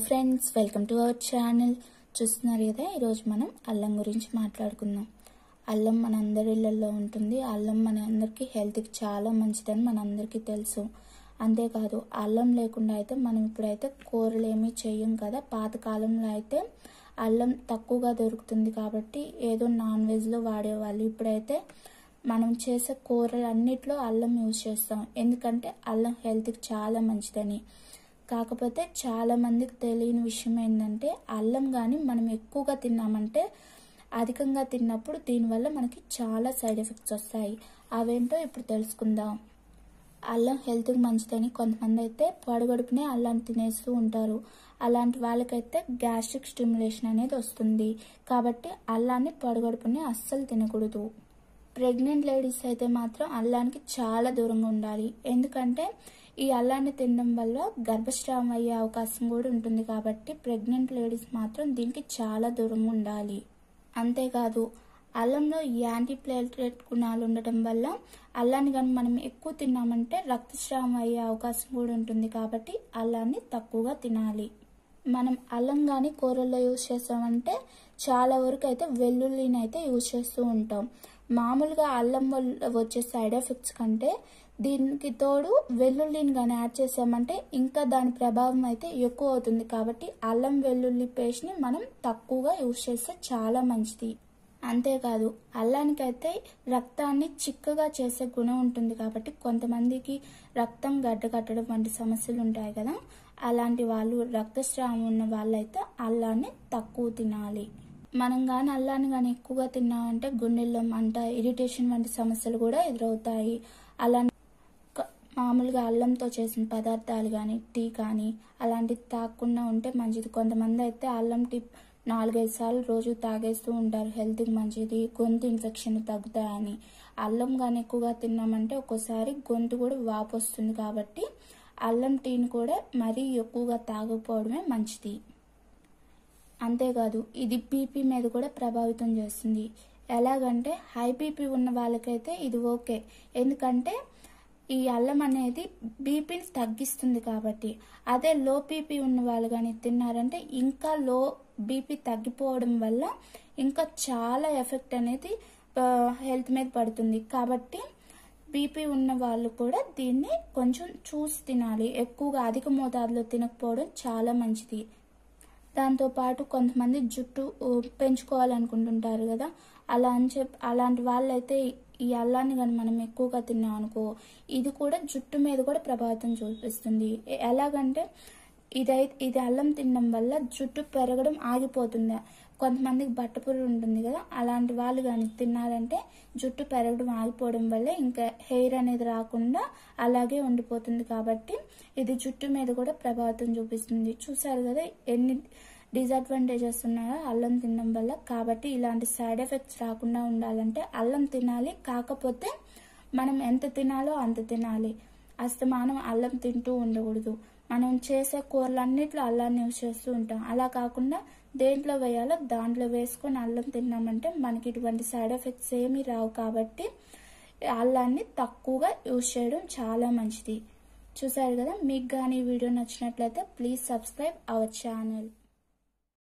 friends welcome to our channel చూస్తున్నారు కదా ఈరోజు మనం అల్లం గురించి మాట్లాడుకుందాం అల్లం మన అందరి ఇళ్ళల్లో ఉంటుంది అల్లం మన అందరికీ హెల్త్కి చాలా మంచిదని మన అందరికీ తెలుసు అంతేకాదు అల్లం లేకుండా అయితే మనం ఇప్పుడైతే కూరలు ఏమీ చెయ్యం కదా పాతకాలంలో అయితే అల్లం తక్కువగా దొరుకుతుంది కాబట్టి ఏదో నాన్ వెజ్లో వాడేవాళ్ళు ఇప్పుడైతే మనం చేసే కూరలు అన్నిట్లో అల్లం యూజ్ చేస్తాం ఎందుకంటే అల్లం హెల్త్కి చాలా మంచిదని కాకపోతే చాలా మందికి తెలియని విషయం ఏంటంటే అల్లం కానీ మనం ఎక్కువగా తిన్నామంటే అధికంగా తిన్నప్పుడు దీనివల్ల మనకి చాలా సైడ్ ఎఫెక్ట్స్ వస్తాయి అవేంటో ఇప్పుడు తెలుసుకుందాం అల్లం హెల్త్కి మంచిదని కొంతమంది అయితే పడగడుపునే అల్లం తినేస్తూ ఉంటారు అలాంటి వాళ్ళకైతే గ్యాస్ట్రిక్ స్టిమ్యులేషన్ అనేది వస్తుంది కాబట్టి అల్లాన్ని పడగడుపునే అస్సలు తినకూడదు ప్రెగ్నెంట్ లేడీస్ అయితే మాత్రం అల్లానికి చాలా దూరంగా ఉండాలి ఎందుకంటే ఈ అల్లాన్ని తినడం వల్ల గర్భస్రావం అయ్యే అవకాశం కూడా ఉంటుంది కాబట్టి ప్రెగ్నెంట్ లేడీస్ మాత్రం దీనికి చాలా దూరంగా ఉండాలి అంతేకాదు అల్లంలో యాంటీ ప్లేటెట్ గుణాలు ఉండటం వల్ల అల్లాన్ని కానీ మనం ఎక్కువ తిన్నామంటే రక్తస్రావం అయ్యే అవకాశం కూడా ఉంటుంది కాబట్టి అల్లాన్ని తక్కువగా తినాలి మనం అల్లం కానీ కూరల్లో యూజ్ చేస్తామంటే చాలా వరకు అయితే వెల్లుల్లిని అయితే యూజ్ చేస్తూ ఉంటాం మామూలుగా అల్లం వల్ల వచ్చే సైడ్ ఎఫెక్ట్స్ కంటే దీనికి తోడు వెల్లుల్లిని కానీ యాడ్ చేసామంటే ఇంకా దాని ప్రభావం అయితే ఎక్కువ అవుతుంది కాబట్టి అల్లం వెల్లుల్లి పేస్ట్ని మనం తక్కువగా యూజ్ చేస్తే చాలా మంచిది అంతేకాదు అల్లానికైతే రక్తాన్ని చిక్కగా చేసే గుణం ఉంటుంది కాబట్టి కొంతమందికి రక్తం గడ్డకట్టడం వంటి సమస్యలు ఉంటాయి కదా అలాంటి వాళ్ళు రక్తస్రావం ఉన్న వాళ్ళైతే అల్లాన్ని తక్కువ తినాలి మనం కానీ అల్లాన్ని కానీ ఎక్కువగా తిన్నామంటే గుండెల్లో మంట ఇరిటేషన్ వంటి సమస్యలు కూడా ఎదురవుతాయి అలా మామూలుగా అల్లంతో చేసిన పదార్థాలు కానీ టీ కానీ అలాంటివి తాగకుండా ఉంటే మంచిది కొంతమంది అయితే అల్లం టీ నాలుగైదు సార్లు రోజు తాగేస్తూ ఉంటారు హెల్త్కి మంచిది గొంతు ఇన్ఫెక్షన్ తగ్గుతాయని అల్లం కానీ ఎక్కువగా తిన్నామంటే ఒక్కోసారి గొంతు కూడా వాపు వస్తుంది కాబట్టి అల్లం టీని కూడా మరీ ఎక్కువగా తాగకపోవడమే మంచిది అంతేకాదు ఇది బీపీ మీద కూడా ప్రభావితం చేస్తుంది ఎలాగంటే హై బీపీ ఉన్న వాళ్ళకైతే ఇది ఓకే ఎందుకంటే ఈ అల్లం అనేది బీపీని తగ్గిస్తుంది కాబట్టి అదే లో బీపీ ఉన్న వాళ్ళు కానీ తిన్నారంటే ఇంకా లో బీపీ తగ్గిపోవడం వల్ల ఇంకా చాలా ఎఫెక్ట్ అనేది హెల్త్ మీద పడుతుంది కాబట్టి బీపీ ఉన్న వాళ్ళు కూడా దీన్ని కొంచెం చూసి తినాలి ఎక్కువగా అధిక మోతాదులో తినకపోవడం చాలా మంచిది దాంతోపాటు కొంతమంది జుట్టు పెంచుకోవాలనుకుంటుంటారు కదా అలా అని చెప్పి అలాంటి వాళ్ళైతే ఈ అల్లాన్ని కానీ మనం ఎక్కువగా తిన్నాం అనుకో ఇది కూడా జుట్టు మీద కూడా ప్రభావితం చూపిస్తుంది ఎలాగంటే ఇదై ఇది అల్లం తినడం వల్ల జుట్టు పెరగడం ఆగిపోతుంది కొంతమందికి బట్టపురు ఉంటుంది కదా అలాంటి వాళ్ళు కానీ తిన్నారంటే జుట్టు పెరగడం ఆగిపోవడం వల్ల ఇంకా హెయిర్ అనేది రాకుండా అలాగే ఉండిపోతుంది కాబట్టి ఇది జుట్టు మీద కూడా ప్రభావితం చూపిస్తుంది చూసారు కదా ఎన్ని డిసడ్వాంటేజెస్ ఉన్నాయో అల్లం తినడం వల్ల కాబట్టి ఇలాంటి సైడ్ ఎఫెక్ట్స్ రాకుండా ఉండాలంటే అల్లం తినాలి కాకపోతే మనం ఎంత తినాలో అంత తినాలి అస్తమానం అల్లం తింటూ ఉండకూడదు మనం చేసే కూరలన్నిట్లో అల్లాన్ని యూజ్ చేస్తూ ఉంటాం అలా కాకుండా దేంట్లో వేయాలో దాంట్లో వేసుకొని అల్లం తిన్నామంటే మనకి ఇటువంటి సైడ్ ఎఫెక్ట్స్ ఏమీ రావు కాబట్టి అల్లాన్ని తక్కువగా యూజ్ చేయడం చాలా మంచిది చూసారు కదా మీకు కానీ ఈ వీడియో నచ్చినట్లయితే ప్లీజ్ సబ్స్క్రైబ్ అవర్ ఛానల్